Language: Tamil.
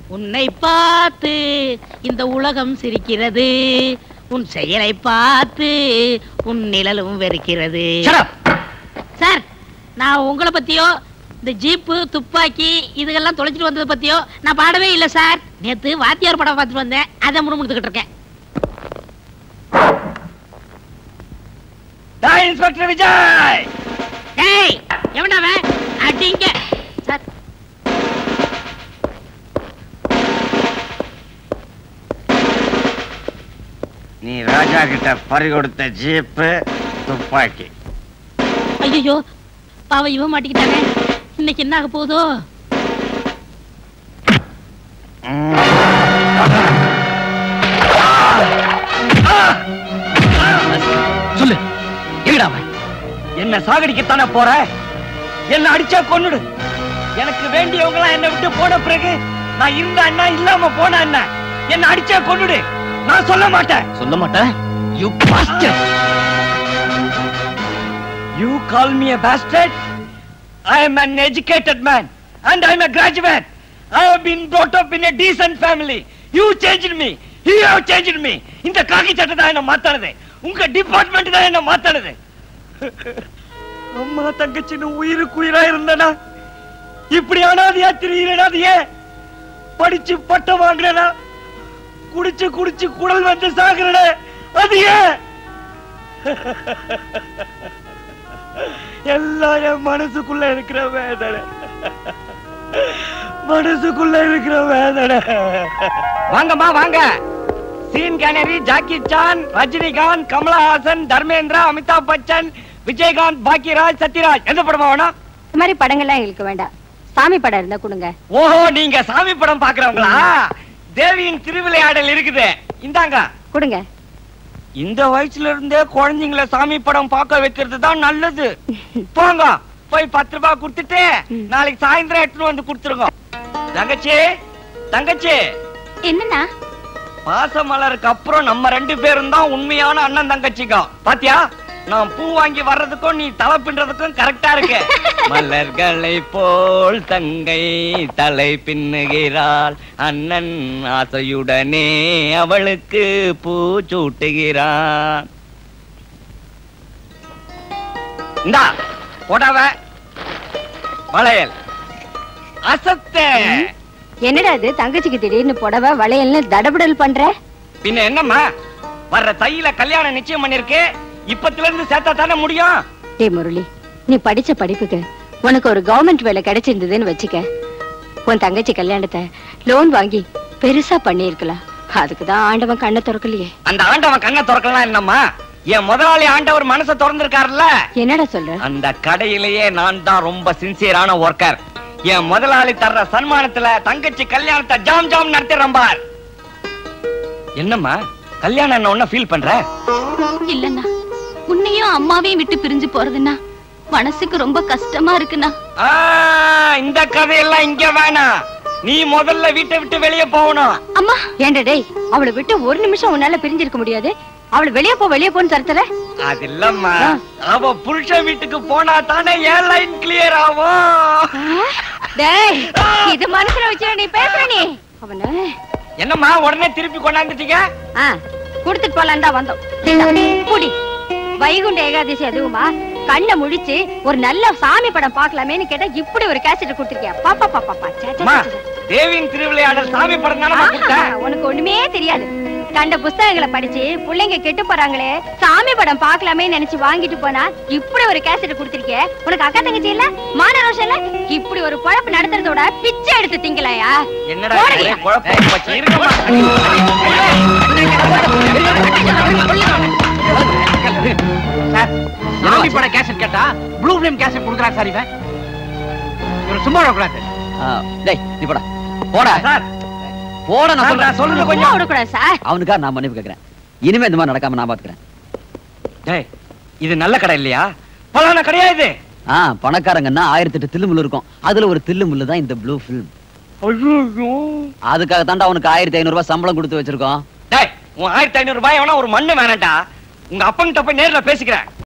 உன்னை பார்த்து இந்த உலகம் சிரிக்கிறது உன் செயலை பார்த்து உன் நிழலும் வெறுக்கிறது சார் நான் உங்களை பத்தியோ இந்த ஜீப்பு துப்பாக்கி இதுகெல்லாம் தொலைச்சிட்டு வந்ததை பத்தியோ நான் பாடவே இல்லை சார் நேத்து வாத்தியார் படம் பார்த்துட்டு வந்தேன் அதை முணுமுணுத்துக்கிட்டு இருக்கேன் இன்ஸ்பெக்டர் விஜய் டேய் எவனாவன் அடிங்க சார் நீ ராஜா கிட்ட பறி கொடுத்த ஜீப்பு துப்பாக்கி ஐயோ பாவம் இவன் மாட்டிக்கிட்டானே இன்னைக்கு என்ன ஆக போகுதோ சொல்லு எங்கடா அவன் என்ன சாகடிக்கத்தானே போற என்ன அடிச்சா கொன்னுடு எனக்கு வேண்டியவங்க என்ன விட்டு போன பிறகு நான் இருந்த அண்ணா இல்லாம போன அண்ணா என்ன அடிச்சா கொன்னுடு நான் சொல்ல மாட்டேன் சொல்ல மாட்டேன் you bastard you call me a bastard i am an educated man and i am a graduate i have been brought up in a decent family you changed me you have changed me இந்த காக்கி சட்டை தான் என்ன மாத்தானது உங்க டிபார்ட்மெண்ட் தான் என்ன மாத்தானது அம்மா தங்கச்சின்னு உயிருக்கு உயிரா இருந்தனா இப்படி அனாதையா திரியிறனா அது ஏன் படிச்சு பட்டம் வாங்குறனா குடிச்சு குடிச்சு குடல் வந்து சாகுறன அது ஏன் எல்லாம் என் மனசுக்குள்ள இருக்கிற வேதனை மனசுக்குள்ள இருக்கிற வேதனை வாங்கம்மா வாங்க Sean Connery Jackie Chan Rajinikanth Kamal Haasan Dharmendra Amitabh Bachchan Vijayakanth Bhagyaraj Sathyaraj எந்த படமா வேணும் இந்த மாதிரி படங்கள்லாம் எங்களுக்கு வேண்டாம் சாமி படம் இருந்தா கொடுங்க ஓஹோ நீங்க சாமி படம் பாக்குறவங்களா தேவியின் திருவிளையாடல் இருக்குது இந்தாங்க கொடுங்க இந்த வயசுல இருந்தே குழந்தைங்கள சாமி படம் பார்க்க வைக்கிறது தான் நல்லது போங்க போய் பத்து ரூபாய் கொடுத்துட்டு நாளைக்கு சாயந்தரம் எடுத்துட்டு வந்து கொடுத்துருங்க தங்கச்சி தங்கச்சி என்னன்னா பாசமலருக்கு அப்புறம் நம்ம ரெண்டு பேரும் தான் உண்மையான அண்ணன் தங்கச்சிக்கா பாத்தியா நான் பூ வாங்கி வர்றதுக்கும் நீ தலை பின்றதுக்கும் கரெக்டா இருக்கு மலர்களை போல் தங்கை தலை பின்னுகிறாள் அண்ணன் ஆசையுடனே அவளுக்கு பூ சூட்டுகிறான் இந்தா போடாவ வளையல் அசத்தே என்னடா இது தங்கச்சிக்கு திடீர்னு புடவை வளையல்னு தடபுடல் பண்ற பின்ன என்னம்மா வர்ற தையில கல்யாணம் நிச்சயம் பண்ணிருக்கு இப்பத்துல இருந்து சேர்த்தா தானே முடியும் டேய் முரளி நீ படிச்ச படிப்புக்கு உனக்கு ஒரு கவர்மெண்ட் வேலை கிடைச்சிருந்ததுன்னு வச்சுக்க உன் தங்கச்சி கல்யாணத்தை லோன் வாங்கி பெருசா பண்ணியிருக்கலாம் அதுக்கு தான் ஆண்டவன் கண்ணை திறக்கலையே அந்த ஆண்டவன் கண்ணை திறக்கலாம் என்னம்மா என் முதலாளி ஆண்டவர் மனசை திறந்திருக்காருல்ல என்னடா சொல்ற அந்த கடையிலேயே நான் தான் ரொம்ப சின்சியரான ஒர்க்கர் என் முதலாளி தர்ற சன்மானத்துல தங்கச்சி கல்யாணத்தை ஜாம் ஜாம் நடத்திடுறேன் பார் என்னம்மா கல்யாணம் என்ன ஒண்ணு ஃபீல் பண்ற இல்லண்ணா உன்னையும் அம்மாவையும் விட்டு பிரிஞ்சு போறதுன்னா மனசுக்கு ரொம்ப கஷ்டமா இருக்குண்ணா ஆ, இந்த கதையெல்லாம் இங்க வேணாம் நீ முதல்ல வீட்டை விட்டு வெளியே போகணும் அம்மா ஏன்டா டேய் அவளை விட்டு ஒரு நிமிஷம் உன்னால பிரிஞ்சிருக்க முடியாது அவளை வெளியே போ வெளியே போன்னு தரத்துல அது இல்லம்மா அவ புருஷன் வீட்டுக்கு போனா தானே ஏன் லைன் கிளியர் ஆகும் டேய் இது மனசுல வச்சு நீ பேசுற நீ அவன என்னம்மா உடனே திருப்பி கொண்டாந்துட்டீங்க ஆ குடுத்துட்டு போலாம் தான் வந்தோம் இந்தா, குடி வைகுண்ட ஏகாதசி அதுவுமா கண்ணை முழிச்சு ஒரு நல்ல சாமி படம் பார்க்கலாமேன்னு கேட்டா இப்படி ஒரு கேசட் கொடுத்துருக்கியா பாப்பா பாப்பா பா சே, சே, அம்மா சே, சே. தேவியின் திருவிளையாடல் சாமி படம் தானே கொடுத்தேன் ஆஹா, உனக்கு ஒண்ணுமே தெரியாது கண்ட புஸ்தகங்களை படிச்சு பிள்ளைங்க கெட்டு போறாங்களே சாமி படம் பார்க்கலாமே நினைச்சு வாங்கிட்டு போனா இப்படி ஒரு கேசட் கொடுத்திருக்கே உனக்கு அக்கா தங்கச்சி இல்ல மான ரோஷம் இல்ல இப்படி ஒரு குழப்பு நடத்துறதோட பிச்சை எடுத்து திங்கலையா என்னடா போடுறியா? ஒரே குழப்பம் போச்சு இருக்குமா சாமி பட கேசட் கேட்டா ப்ளூ ஃபிலிம் கேசட் குடுக்குறான் சார் இவன் இவர் சும்மா விடக்கூடாது டேய் நீ போடா போடா சார் போட நான் சார், சொல்றேன் நான் சொல்றது சும்மா கொஞ்சம் விடக்கூடாது சார் அவனுக்காக நான் மன்னிப்பு கேட்கறேன் இனிமே இந்த மாதிரி நடக்காம நான் பாத்துக்கிறேன் டேய் இது நல்ல கடை இல்லையா பலான கடையா இது ஆ பணக்காரங்கன்னா ஆயிரத்தி எட்டு தில்லு முள்ளு இருக்கும் அதுல ஒரு தில்லு முள்ளு தான் இந்த ப்ளூ ஃபிலிம் ஐயோ அதுக்காக தாண்டா அவனுக்கு ஆயிரத்தி ஐநூறு ரூபாய் சம்பளம் கொடுத்து வச்சிருக்கோம் டேய் உன் ஆயிரத்தி ஐநூறு ரூபாய் வேணா ஒரு மண்ணு வேணாம்டா உங்க அப்பங்கிட்ட போய் நேர்ல பேசிக்கிறேன்